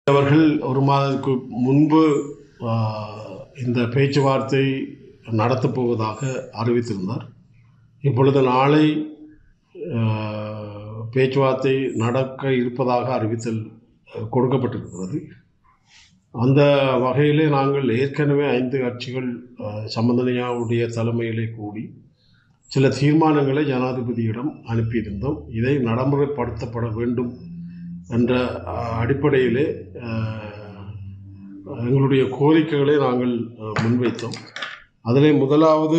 அவர்கள் ஒரு மாதத்துக்கு முன்பு ஆ, இந்த பேச்சுவார்த்தை நடத்தப் போவதாக அறிவித்திருந்தார் இப்பொழுது நாளை ஆ, பேச்சுவார்த்தை நடக்க இருப்பதாக அறிவித்தல் கொடுக்கப்பட்டிருக்கிறது அந்த வகையிலே நாங்கள் ஏற்கனவே ஐந்து கட்சிகள் ஆ, சம்பந்தனையாவுடைய தலைமையிலே கூடி சில தீர்மானங்களை ஜனாதிபதியிடம் அனுப்பியிருந்தோம் இதை நடைமுறைப்படுத்தப்பட வேண்டும் என்ற ஆ, அடிப்படையிலே ஆ, எங்களுடைய கோரிக்கைகளை நாங்கள் ஆ, முன்வைத்தோம் அதிலே முதலாவது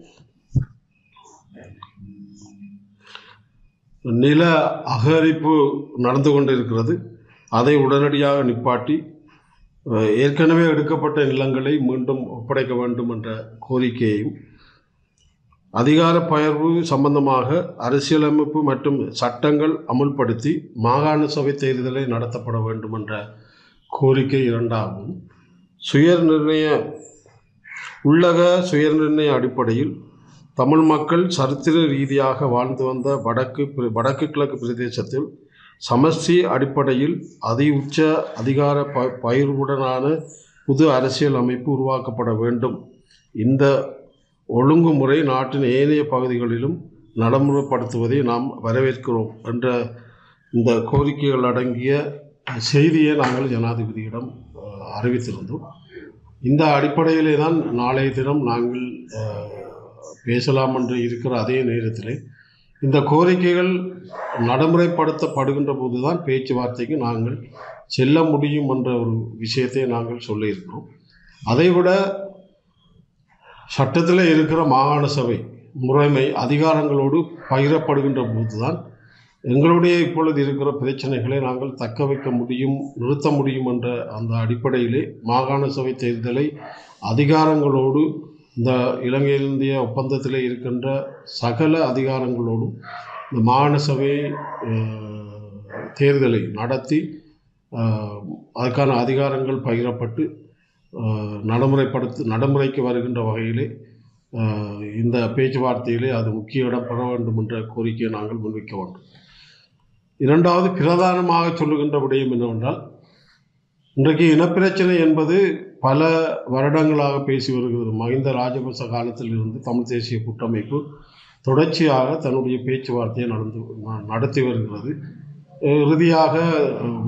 நில அகரிப்பு நடந்து கொண்டிருக்கிறது அதை உடனடியாக நிப்பாட்டி அஹ், ஏற்கனவே எடுக்கப்பட்ட நிலங்களை மீண்டும் ஒப்படைக்க வேண்டும் என்ற கோரிக்கையையும் அதிகார பகிர்வு சம்பந்தமாக அரசியலமைப்பு மற்றும் சட்டங்கள் அமுல்படுத்தி மாகாண சபை தேர்தலை நடத்தப்பட வேண்டும் என்ற கோரிக்கை இரண்டாகவும் சுய நிர்ணய உள்ளக சுயநிர்ணய அடிப்படையில் தமிழ் மக்கள் சரித்திர ரீதியாக வாழ்ந்து வந்த வடக்கு பிர- வடக்கு கிழக்கு பிரதேசத்தில் சமஷ்டி அடிப்படையில் அதி உச்ச அதிகார ப பகிர்வுடனான புது அரசியல் அமைப்பு உருவாக்கப்பட வேண்டும் இந்த ஒழுங்குமுறை நாட்டின் ஏனைய பகுதிகளிலும் நடைமுறைப்படுத்துவதை நாம் வரவேற்கிறோம் என்ற இந்த கோரிக்கைகள் அடங்கிய செய்தியை நாங்கள் ஜனாதிபதியிடம் அஹ், அறிவித்திருந்தோம் இந்த அடிப்படையிலே தான் நாளைய தினம் நாங்கள் அஹ், பேசலாம் என்று இருக்கிற அதே நேரத்தில் இந்த கோரிக்கைகள் நடைமுறைப்படுத்தப்படுகின்ற போது தான் பேச்சுவார்த்தைக்கு நாங்கள் செல்ல முடியும் என்ற ஒரு விஷயத்தை நாங்கள் சொல்லியிருக்கிறோம் அதைவிட சட்டத்தில் இருக்கிற மாகாண சபை முறைமை அதிகாரங்களோடு பகிரப்படுகின்ற போதுதான் எங்களுடைய இப்பொழுது இருக்கிற பிரச்சனைகளை நாங்கள் தக்க வைக்க முடியும் நிறுத்த முடியும் என்ற அந்த அடிப்படையிலே மாகாண சபை தேர்தலை அதிகாரங்களோடு இந்த இலங்கை இந்திய ஒப்பந்தத்தில் இருக்கின்ற சகல அதிகாரங்களோடும் இந்த மாகாண சபை அஹ், தேர்தலை நடத்தி அஹ், அதுக்கான அதிகாரங்கள் பகிரப்பட்டு அஹ், நடைமுறைப்படுத்த நடைமுறைக்கு வருகின்ற வகையிலே அஹ், இந்த பேச்சுவார்த்தையிலே அது முக்கிய இடம் பெற வேண்டும் என்ற கோரிக்கையை நாங்கள் முன்வைக்க வேண்டும் இரண்டாவது பிரதானமாக சொல்லுகின்ற விடயம் என்னவென்றால் இன்றைக்கு இனப்பிரச்சனை என்பது பல வருடங்களாக பேசி வருகிறது மஹிந்த ராஜபக்ச காலத்தில் இருந்து தமிழ் தேசிய கூட்டமைப்பு தொடர்ச்சியாக தன்னுடைய பேச்சுவார்த்தையை நடந்து ந- நடத்தி வருகிறது அஹ் இறுதியாக உம்,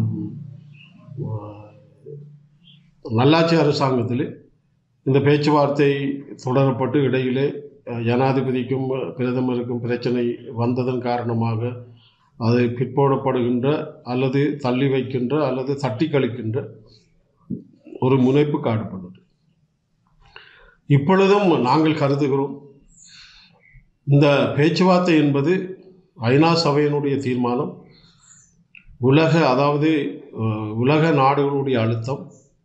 அஹ், நல்லாட்சி அரசாங்கத்தில் இந்த பேச்சுவார்த்தை தொடரப்பட்டு இடையிலே அஹ், ஜனாதிபதிக்கும் அஹ், பிரதமருக்கும் பிரச்சனை வந்ததன் காரணமாக அது பிற்போடப்படுகின்ற அல்லது தள்ளி வைக்கின்ற அல்லது தட்டி கழிக்கின்ற ஒரு முனைப்பு காணப்படுது இப்பொழுதும் நாங்கள் கருதுகிறோம் இந்த பேச்சுவார்த்தை என்பது ஐநா சபையினுடைய தீர்மானம் உலக அதாவது அஹ், உலக நாடுகளுடைய அழுத்தம்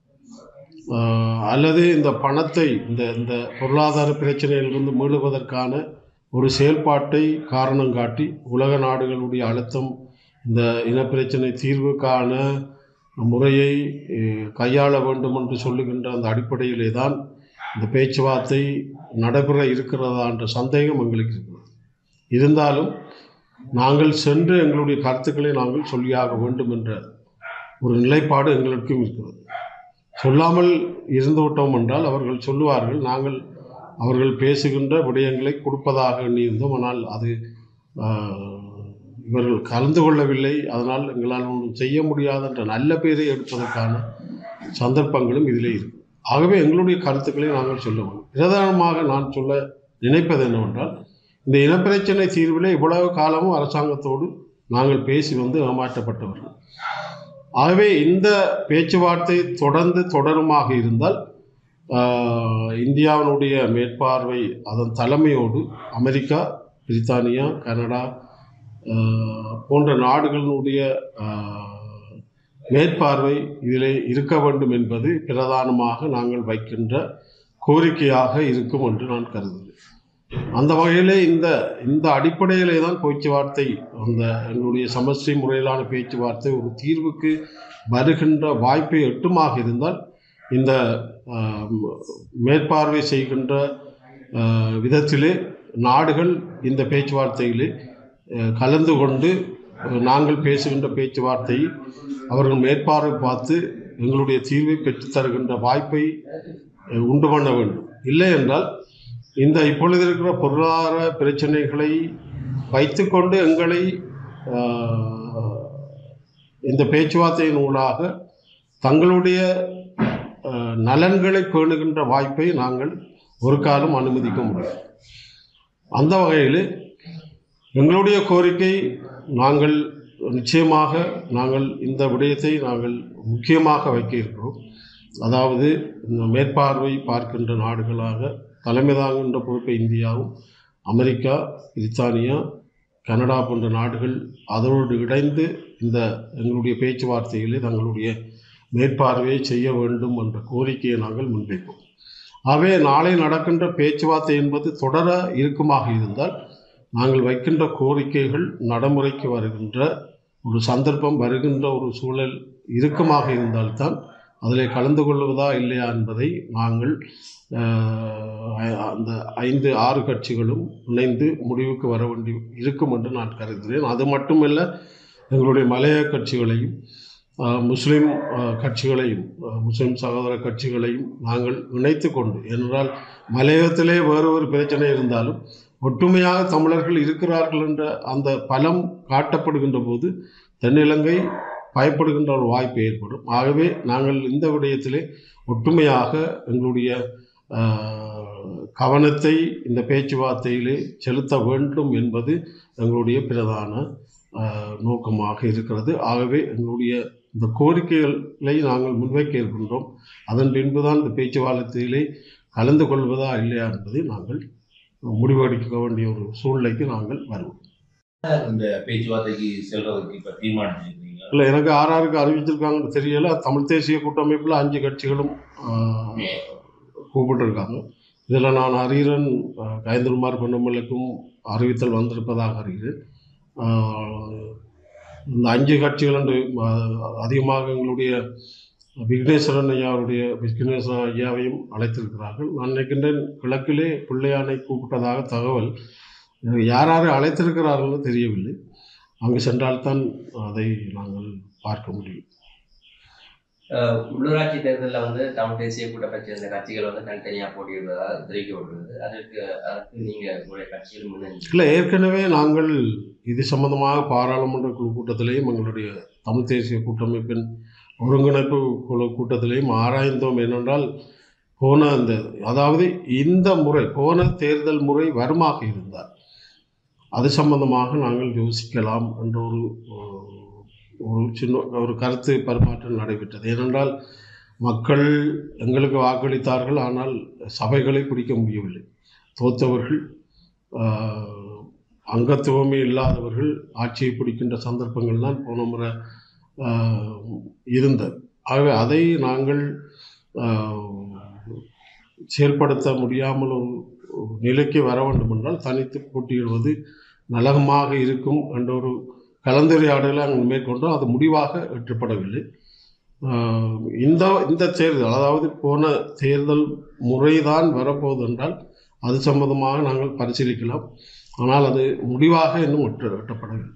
அஹ், அல்லது இந்த பணத்தை இந்த இந்த பொருளாதார பிரச்சனையிலிருந்து மீளுவதற்கான ஒரு செயல்பாட்டை காரணம் காட்டி உலக நாடுகளுடைய அழுத்தம் இந்த இனப்பிரச்சனை தீர்வுக்கான முறையை அஹ், கையாள வேண்டும் என்று சொல்லுகின்ற அந்த அடிப்படையிலே தான் இந்த பேச்சுவார்த்தை நடைபெற இருக்கிறதா என்ற சந்தேகம் எங்களுக்கு இருக்கிறது இருந்தாலும் நாங்கள் சென்று எங்களுடைய கருத்துக்களை நாங்கள் சொல்லியாக வேண்டும் என்ற ஒரு நிலைப்பாடு எங்களுக்கும் இருக்கிறது சொல்லாமல் இருந்து விட்டோம் என்றால் அவர்கள் சொல்லுவார்கள் நாங்கள் அவர்கள் பேசுகின்ற விடயங்களை கொடுப்பதாக எண்ணியிருந்தோம் ஆனால் அது ஆஹ், இவர்கள் கலந்து கொள்ளவில்லை அதனால் எங்களால் ஒன்றும் செய்ய முடியாது என்ற நல்ல பேரை எடுப்பதற்கான சந்தர்ப்பங்களும் இதிலே இருக்கு ஆகவே எங்களுடைய கருத்துக்களை நாங்கள் சொல்ல வேண்டும் பிரதானமாக நான் சொல்ல நினைப்பது என்னவென்றால் இந்த இனப்பிரச்சனை தீர்விலே இவ்வளவு காலமும் அரசாங்கத்தோடு நாங்கள் பேசி வந்து ஏமாற்றப்பட்டவர்கள் ஆகவே இந்த பேச்சுவார்த்தை தொடர்ந்து தொடருமாக இருந்தால் ஆஹ், இந்தியாவினுடைய மேற்பார்வை அதன் தலைமையோடு அமெரிக்கா பிரித்தானியா கனடா ஆஹ், போன்ற நாடுகளினுடைய ஆஹ், மேற்பார்வை இதிலே இருக்க வேண்டும் என்பது பிரதானமாக நாங்கள் வைக்கின்ற கோரிக்கையாக இருக்கும் என்று நான் கருதுகிறேன் அந்த வகையிலே இந்த இந்த அடிப்படையிலே தான் பேச்சுவார்த்தை அந்த எங்களுடைய சமஸ்டி முறையிலான பேச்சுவார்த்தை ஒரு தீர்வுக்கு வருகின்ற வாய்ப்பை எட்டுமாக இருந்தால் இந்த ஆஹ், மேற்பார்வை செய்கின்ற ஆஹ், விதத்திலே நாடுகள் இந்த பேச்சுவார்த்தையிலே அஹ், கலந்து கொண்டு அஹ், நாங்கள் பேசுகின்ற பேச்சுவார்த்தையை அவர்கள் மேற்பார்வை பார்த்து எங்களுடைய தீர்வை பெற்றுத் தருகின்ற வாய்ப்பை அஹ், உண்டு பண்ண வேண்டும் இல்லை என்றால் இந்த இப்பொழுது இருக்கிற பொருளாதார பிரச்சனைகளை வைத்துக்கொண்டு எங்களை ஆஹ், இந்த பேச்சுவார்த்தையின் ஊடாக தங்களுடைய ஆஹ், நலன்களை பேணுகின்ற வாய்ப்பை நாங்கள் ஒரு காலம் அனுமதிக்க முடியும் அந்த வகையில் எங்களுடைய கோரிக்கை நாங்கள் நிச்சயமாக நாங்கள் இந்த விடயத்தை நாங்கள் முக்கியமாக வைக்க இருக்கிறோம் அதாவது இந்த மேற்பார்வை பார்க்கின்ற நாடுகளாக தலைமை தாங்குகின்ற பொறுப்பை இந்தியாவும் அமெரிக்கா பிரித்தானியா கனடா போன்ற நாடுகள் அதோடு இணைந்து இந்த எங்களுடைய பேச்சுவார்த்தைகளை தங்களுடைய மேற்பார்வையை செய்ய வேண்டும் என்ற கோரிக்கையை நாங்கள் முன்வைப்போம் ஆகவே நாளை நடக்கின்ற பேச்சுவார்த்தை என்பது தொடர இருக்குமாக இருந்தால் நாங்கள் வைக்கின்ற கோரிக்கைகள் நடைமுறைக்கு வருகின்ற ஒரு சந்தர்ப்பம் வருகின்ற ஒரு சூழல் இறுக்கமாக இருந்தால்தான் அதில் கலந்து கொள்வதா இல்லையா என்பதை நாங்கள் ஆஹ், அந்த ஐந்து ஆறு கட்சிகளும் இணைந்து முடிவுக்கு வர வேண்டி இருக்கும் என்று நான் கருதுகிறேன் அது மட்டுமல்ல எங்களுடைய மலைய கட்சிகளையும் ஆஹ், முஸ்லிம் ஆஹ், கட்சிகளையும் ஆஹ், முஸ்லிம் சகோதர கட்சிகளையும் நாங்கள் இணைத்து கொண்டு ஏனென்றால் மலையகத்திலே வேறு ஒரு பிரச்சனை இருந்தாலும் ஒற்றுமையாக தமிழர்கள் இருக்கிறார்கள் என்ற அந்த பலம் காட்டப்படுகின்ற போது தென்னிலங்கை பயப்படுகின்ற ஒரு வாய்ப்பு ஏற்படும் ஆகவே நாங்கள் இந்த விடயத்திலே ஒற்றுமையாக எங்களுடைய ஆஹ், கவனத்தை இந்த பேச்சுவார்த்தையிலே செலுத்த வேண்டும் என்பது எங்களுடைய பிரதான ஆஹ், நோக்கமாக இருக்கிறது ஆகவே எங்களுடைய இந்த கோரிக்கைகளை நாங்கள் முன்வைக்க இருக்கின்றோம் அதன் பின்புதான் இந்த பேச்சுவார்த்தையிலே கலந்து கொள்வதா இல்லையா என்பதை நாங்கள் முடிவெடுக்க வேண்டிய ஒரு சூழ்நிலைக்கு நாங்கள் வருவோம் இந்த பேச்சுவார்த்தைக்கு செல்றதுக்கு இப்ப தீர்மானிச்சிருக்கீங்க இல்லை எனக்கு ஆறாருக்கு அறிவிச்சிருக்காங்கன்னு தெரியல தமிழ் தேசிய கூட்டமைப்பில் அஞ்சு கட்சிகளும் ஆஹ், கூப்பிட்டுருக்காங்க இதில் நான் அறிகிறேன் ஆஹ், கயந்திரமார் பொன்னமலுக்கும் அறிவித்தல் வந்திருப்பதாக அறிகிறேன் ஆஹ், இந்த அஞ்சு கட்சிகள் என்று ஆஹ், அதிகமாக எங்களுடைய விக்னேஸ்வரன் ஐயாவுடைய விக்னேஸ்வரன் ஐயாவையும் அழைத்திருக்கிறார்கள் நான் நினைக்கின்றேன் கிழக்கிலே பிள்ளையானை கூப்பிட்டதாக தகவல் எனக்கு யார் யாரை அழைத்திருக்கிறார்கள்னு தெரியவில்லை அங்கு சென்றால்தான் அதை நாங்கள் பார்க்க முடியும் அஹ் உள்ளூராட்சி தேர்தலில் வந்து தமிழ் தேசிய கூட்டத்தை சேர்ந்த கட்சிகள் வந்து தனித்தனியாக போட்டியிடுவதாக தெரிவிக்கப்பட்டுள்ளது அதற்கு அதற்கு நீங்கள் உங்களுடைய கட்சியில் முன்னணி இல்லை ஏற்கனவே நாங்கள் இது சம்பந்தமாக பாராளுமன்ற குழு கூட்டத்திலேயும் எங்களுடைய தமிழ் தேசிய கூட்டமைப்பின் ஒருங்கிணைப்பு குழு கூட்டத்திலேயும் ஆராய்ந்தோம் என்னென்றால் போன அந்த அதாவது இந்த முறை போன தேர்தல் முறை வருமாக இருந்தால் அது சம்பந்தமாக நாங்கள் யோசிக்கலாம் என்ற ஒரு ஒரு சின்ன ஒரு கருத்து பரிமாற்றம் நடைபெற்றது ஏனென்றால் மக்கள் எங்களுக்கு வாக்களித்தார்கள் ஆனால் சபைகளை பிடிக்க முடியவில்லை தோத்தவர்கள் ஆஹ், அங்கத்துவமே இல்லாதவர்கள் ஆட்சியை பிடிக்கின்ற சந்தர்ப்பங்கள் தான் போன முறை ஆஹ், இருந்தது ஆகவே அதை நாங்கள் ஆஹ், செயல்படுத்த முடியாமல் ஒரு ஒரு நிலைக்கு வர வேண்டும் என்றால் தனித்து போட்டியிடுவது நலகமாக இருக்கும் என்ற ஒரு கலந்துரையாடலை அங்கு மேற்கொண்டோம் அது முடிவாக எட்டப்படவில்லை ஆஹ், இந்த இந்த தேர்தல் அதாவது போன தேர்தல் முறைதான் வரப்போகுது என்றால் அது சம்பந்தமாக நாங்கள் பரிசீலிக்கலாம் ஆனால் அது முடிவாக இன்னும் எட்ட எட்டப்படவில்லை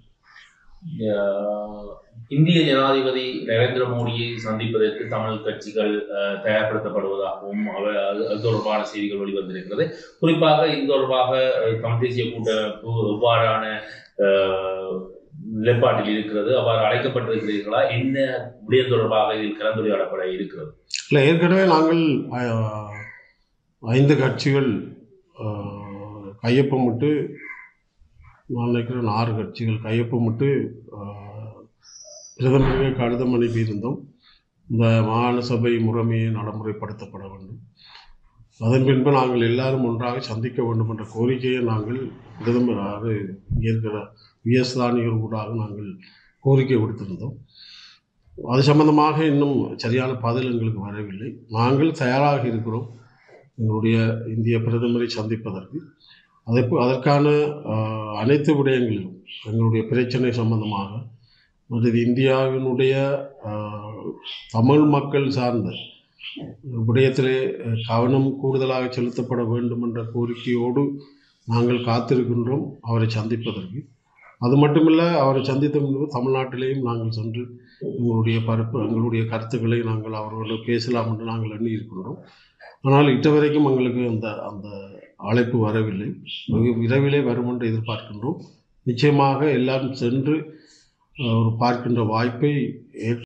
அஹ் இந்திய ஜனாதிபதி நரேந்திர மோடியை சந்திப்பதற்கு தமிழ் கட்சிகள் அஹ், தயார்படுத்தப்படுவதாகவும் அவர் அது அது தொடர்பான செய்திகள் வெளிவந்திருக்கிறது குறிப்பாக இது தொடர்பாக அஹ், தமிழ் தேசிய கூட்டமைப்பு எவ்வாறான அஹ், நிலைப்பாட்டில் இருக்கிறது அவ்வாறு அழைக்கப்பட்டிருக்கிறீர்களா என்ன விடயம் தொடர்பாக இதில் கலந்துரையாடப்பட இருக்கிறது இல்லை ஏற்கனவே நாங்கள் ஆஹ், ஐந்து கட்சிகள் ஆஹ், கையொப்பமிட்டு நான் நினைக்கிறேன் ஆறு கட்சிகள் கையொப்பமிட்டு ஆஹ், பிரதமருக்கு கடிதம் அனுப்பியிருந்தோம் இந்த மாகாண சபை முறைமையை நடைமுறைப்படுத்தப்பட வேண்டும் அதன் பின்பு நாங்கள் எல்லாரும் ஒன்றாக சந்திக்க வேண்டும் என்ற கோரிக்கையை நாங்கள் பிரதமர் அது இங்கே இருக்கிற விஎஸ் தானியர் ஊடாக நாங்கள் கோரிக்கை விடுத்திருந்தோம் அது சம்பந்தமாக இன்னும் சரியான பதில் எங்களுக்கு வரவில்லை நாங்கள் தயாராக இருக்கிறோம் எங்களுடைய இந்திய பிரதமரை சந்திப்பதற்கு அதற்கு அதற்கான ஆஹ், அனைத்து விடயங்களிலும் எங்களுடைய பிரச்சனை சம்பந்தமாக மற்றது இந்தியாவினுடைய ஆஹ், தமிழ் மக்கள் சார்ந்த விடயத்திலே அஹ், கவனம் கூடுதலாக செலுத்தப்பட வேண்டும் என்ற கோரிக்கையோடு நாங்கள் காத்திருக்கின்றோம் அவரை சந்திப்பதற்கு அது மட்டுமில்ல அவரை சந்தித்த பின்பு தமிழ்நாட்டிலேயும் நாங்கள் சென்று எங்களுடைய பரப்பு எங்களுடைய கருத்துக்களை நாங்கள் அவர்களோடு பேசலாம் என்று நாங்கள் எண்ணி இருக்கின்றோம் ஆனால் இட்ட வரைக்கும் எங்களுக்கு அந்த அந்த அழைப்பு வரவில்லை வெகு விரைவிலே வரும் என்று எதிர்பார்க்கின்றோம் நிச்சயமாக எல்லாரும் சென்று அஹ், ஒரு பார்க்கின்ற வாய்ப்பை ஏற்